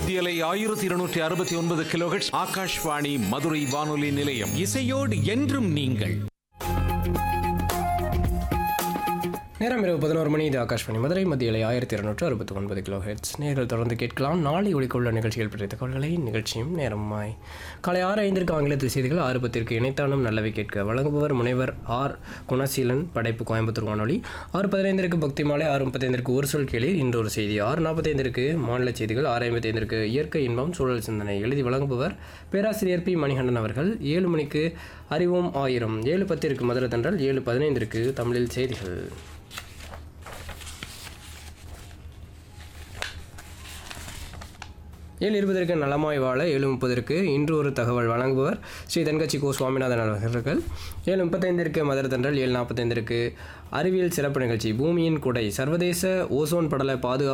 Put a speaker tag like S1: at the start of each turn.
S1: மத்தியலை ஆயிரத்தி இருநூற்றி அறுபத்தி ஒன்பது கிலோஹெட்ஸ் ஆகாஷ்வாணி மதுரை வானொலி நிலையம்
S2: இசையோடு என்றும் நீங்கள்
S3: நேரம் இரவு பதினோரு மணி இது ஆகாஷ்வாணி மதுரை மத்தியிலே ஆயிரத்தி இருநூற்று அறுபத்தி ஒன்பது கிலோ ஹெட்ஸ் நேரில் தொடர்ந்து கேட்கலாம் நாளை ஒழிக்குள்ள நிகழ்ச்சிகள் பற்றிய தகவல்களை நிகழ்ச்சியும் நேரமாய் காலை ஆறு ஐந்திற்கு ஆங்கிலத்தில் செய்திகள் ஆறு பத்திற்கு இணைத்தானும் நல்லவை கேட்க வழங்குபவர் முனைவர் ஆர் குணசீலன் படைப்பு கோயம்புத்தூர் வானொலி ஆறு பதினைந்திற்கு பக்தி மாலை ஆறு முப்பத்தைந்திற்கு ஒரு சொல் கேளீர் இன்றொரு செய்தி ஆறு நாற்பத்தைந்திற்கு மாநில செய்திகள் ஆறு ஐம்பத்தைந்திற்கு இயற்கை இன்பம் சூழல் சிந்தனை எழுதி வழங்குபவர் பேராசிரியர் பி மணிகண்டன் அவர்கள் ஏழு மணிக்கு அறிவோம் ஆயிரம் ஏழு பத்திற்கு மதுரை தன்றல் ஏழு பதினைந்திற்கு தமிழில் செய்திகள் ஏழு இருபதற்கு நலமாய் வாழ ஏழு முப்பதற்கு இன்று ஒரு தகவல் வழங்குபவர் ஸ்ரீ தென்கட்சி கோ சுவாமிநாதன் அவர்கள் ஏழு முப்பத்தைந்திற்கு மதுரை தன்றல் ஏழு நாற்பத்தைந்திற்கு அறிவியல் சிறப்பு நிகழ்ச்சி பூமியின் குடை சர்வதேச ஓசோன் படல பாதுகாப்பு